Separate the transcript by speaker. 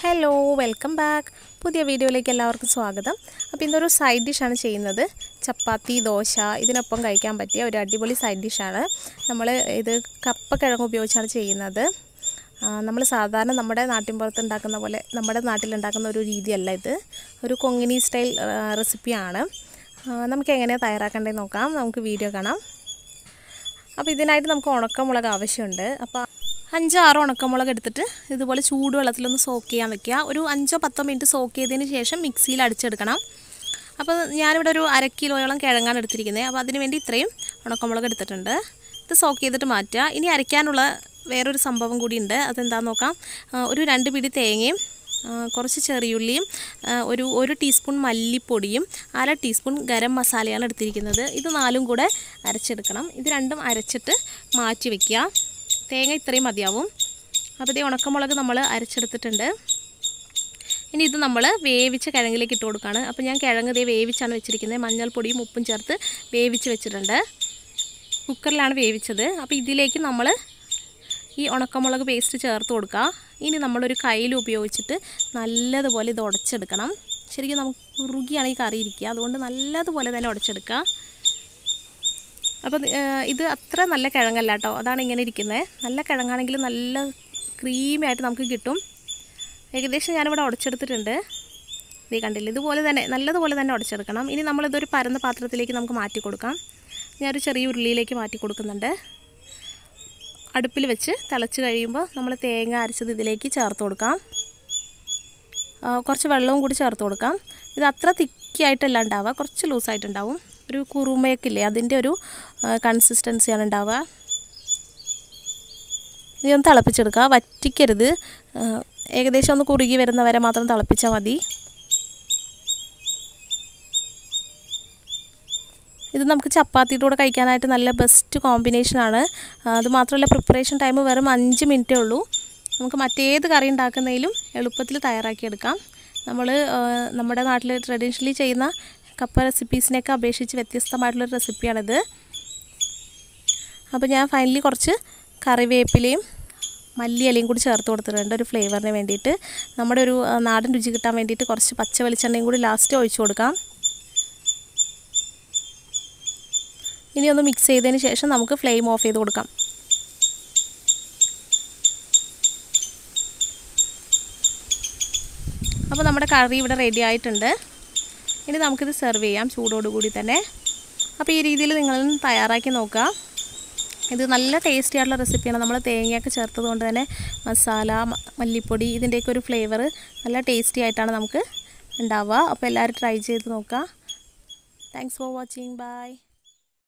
Speaker 1: hello welcome back പുതിയ വീഡിയോയിലേക്ക് എല്ലാവർക്കും സ്വാഗതം അപ്പോൾ ഇന്നൊരു സൈഡ് ഡിഷാണ് ചെയ്യുന്നത് ചപ്പാത്തി ദോശ ഇതിനൊപ്പം കഴിക്കാൻ പറ്റിയ ഒരു അടിപൊളി സൈഡ് ഡിഷാണ് നമ്മൾ ഇത് കപ്പക്കിഴങ്ങ് ഉപയോഗിച്ചാണ് ചെയ്യുന്നത് നമ്മൾ സാധാരണ നമ്മുടെ നാട്ടിൻപുറത്ത് ഉണ്ടാക്കുന്ന പോലെ നമ്മുടെ നാട്ടിലുണ്ടാക്കുന്ന ഒരു രീതിയല്ല ഇത് ഒരു കൊങ്ങിനി സ്റ്റൈൽ റെസിപ്പിയാണ് നമുക്ക് എങ്ങനെയാണ് തയ്യാറാക്കേണ്ടത് നോക്കാം നമുക്ക് വീഡിയോ കാണാം അപ്പോൾ ഇതിനായിട്ട് നമുക്ക് ഉണക്കമുളക് ആവശ്യമുണ്ട് അപ്പോൾ അഞ്ചോ ആറോ ഉണക്കമുളക് എടുത്തിട്ട് ഇതുപോലെ ചൂടുവെള്ളത്തിലൊന്ന് സോക്ക് ചെയ്യാൻ വെക്കുക ഒരു അഞ്ചോ പത്തോ മിനിറ്റ് സോക്ക് ചെയ്തതിന് ശേഷം മിക്സിയിൽ അടിച്ചെടുക്കണം അപ്പോൾ ഞാനിവിടെ ഒരു അര കിലോയോളം കിഴങ്ങാണ് എടുത്തിരിക്കുന്നത് അപ്പോൾ അതിന് വേണ്ടി ഇത്രയും ഉണക്കമുളക് എടുത്തിട്ടുണ്ട് ഇത് സോക്ക് ചെയ്തിട്ട് മാറ്റുക ഇനി അരയ്ക്കാനുള്ള വേറൊരു സംഭവം കൂടി ഉണ്ട് അതെന്താണെന്ന് നോക്കാം ഒരു രണ്ട് പിടി തേങ്ങയും കുറച്ച് ചെറിയുള്ളിയും ഒരു ഒരു ടീസ്പൂൺ മല്ലിപ്പൊടിയും അര ടീസ്പൂൺ ഗരം മസാലയാണ് എടുത്തിരിക്കുന്നത് ഇത് നാലും കൂടെ അരച്ചെടുക്കണം ഇത് രണ്ടും അരച്ചിട്ട് മാറ്റി വയ്ക്കുക തേങ്ങ ഇത്രയും മതിയാവും അപ്പോൾ ഇതേ ഉണക്കമുളക് നമ്മൾ അരച്ചെടുത്തിട്ടുണ്ട് ഇനി ഇത് നമ്മൾ വേവിച്ച കിഴങ്ങിലേക്ക് ഇട്ട് കൊടുക്കുകയാണ് അപ്പോൾ ഞാൻ കിഴങ്ങ് ഇതേ വേവിച്ചാണ് വെച്ചിരിക്കുന്നത് മഞ്ഞൾപ്പൊടിയും ഉപ്പും ചേർത്ത് വേവിച്ച് വെച്ചിട്ടുണ്ട് കുക്കറിലാണ് വേവിച്ചത് അപ്പോൾ ഇതിലേക്ക് നമ്മൾ ഈ ഉണക്കമുളക് പേസ്റ്റ് ചേർത്ത് കൊടുക്കുക ഇനി നമ്മളൊരു കയ്യിൽ ഉപയോഗിച്ചിട്ട് നല്ലതുപോലെ ഇത് ഉടച്ചെടുക്കണം ശരിക്കും നമുക്ക് ഉറുകിയാണ് ഈ കറി ഇരിക്കുക അതുകൊണ്ട് നല്ലതുപോലെ തന്നെ ഉടച്ചെടുക്കുക അപ്പോൾ ഇത് അത്ര നല്ല കിഴങ്ങല്ല കേട്ടോ അതാണ് ഇങ്ങനെ ഇരിക്കുന്നത് നല്ല കിഴങ്ങാണെങ്കിൽ നല്ല ക്രീമി ആയിട്ട് നമുക്ക് കിട്ടും ഏകദേശം ഞാനിവിടെ ഉടച്ചെടുത്തിട്ടുണ്ട് ഇത് കണ്ടില്ല ഇതുപോലെ തന്നെ നല്ലതുപോലെ തന്നെ ഉടച്ചെടുക്കണം ഇനി നമ്മളിതൊരു പരന്ന പാത്രത്തിലേക്ക് നമുക്ക് മാറ്റി കൊടുക്കാം ഞാനൊരു ചെറിയ ഉരുളിയിലേക്ക് മാറ്റി കൊടുക്കുന്നുണ്ട് അടുപ്പിൽ വെച്ച് തിളച്ച് കഴിയുമ്പോൾ നമ്മൾ തേങ്ങ അരച്ചത് ഇതിലേക്ക് ചേർത്ത് കൊടുക്കാം കുറച്ച് വെള്ളവും കൂടി ചേർത്ത് കൊടുക്കാം ഇത് അത്ര തിക്കായിട്ടല്ല ഉണ്ടാവുക കുറച്ച് ലൂസായിട്ടുണ്ടാവും ഒരു കുറുമയൊക്കെ ഇല്ലേ അതിൻ്റെ ഒരു കൺസിസ്റ്റൻസിയാണ് ഉണ്ടാവുക ഇതൊന്ന് തിളപ്പിച്ചെടുക്കുക വറ്റിക്കരുത് ഏകദേശം ഒന്ന് കുറുകി വരുന്ന വരെ മാത്രം തിളപ്പിച്ചാൽ മതി ഇത് നമുക്ക് ചപ്പാത്തിയുടെ കൂടെ കഴിക്കാനായിട്ട് നല്ല ബെസ്റ്റ് കോമ്പിനേഷനാണ് അതുമാത്രമല്ല പ്രിപ്പറേഷൻ ടൈം വെറും അഞ്ച് മിനിറ്റേ ഉള്ളൂ നമുക്ക് മറ്റേത് കറി ഉണ്ടാക്കുന്നതിലും എളുപ്പത്തിൽ തയ്യാറാക്കിയെടുക്കാം നമ്മൾ നമ്മുടെ നാട്ടിൽ ട്രഡീഷണലി ചെയ്യുന്ന കപ്പ റെസിപ്പീസിനെയൊക്കെ അപേക്ഷിച്ച് വ്യത്യസ്തമായിട്ടുള്ളൊരു റെസിപ്പിയാണിത് അപ്പോൾ ഞാൻ ഫൈനലി കുറച്ച് കറിവേപ്പിലയും മല്ലിയിലയും കൂടി ചേർത്ത് കൊടുത്തിട്ടുണ്ട് ഒരു ഫ്ലേവറിന് വേണ്ടിയിട്ട് നമ്മുടെ ഒരു നാടൻ രുചി കിട്ടാൻ വേണ്ടിയിട്ട് കുറച്ച് പച്ച വെളിച്ചെണ്ണയും കൂടി ലാസ്റ്റ് ഒഴിച്ചു കൊടുക്കാം ഇനി ഒന്ന് മിക്സ് ചെയ്തതിന് ശേഷം നമുക്ക് ഫ്ലെയിം ഓഫ് ചെയ്ത് കൊടുക്കാം അപ്പോൾ നമ്മുടെ കറി ഇവിടെ റെഡി ആയിട്ടുണ്ട് ഇനി നമുക്കിത് സെർവ് ചെയ്യാം ചൂടോടുകൂടി തന്നെ അപ്പോൾ ഈ രീതിയിൽ നിങ്ങൾ തയ്യാറാക്കി നോക്കുക ഇത് നല്ല ടേസ്റ്റി ആയിട്ടുള്ള റെസിപ്പിയാണ് നമ്മൾ തേങ്ങയൊക്കെ ചേർത്തത് കൊണ്ട് തന്നെ മസാല മല്ലിപ്പൊടി ഇതിൻ്റെയൊക്കെ ഒരു ഫ്ലേവർ നല്ല ടേസ്റ്റി ആയിട്ടാണ് നമുക്ക് ഉണ്ടാവുക അപ്പോൾ എല്ലാവരും ട്രൈ ചെയ്ത് നോക്കുക താങ്ക്സ് ഫോർ വാച്ചിങ് ബൈ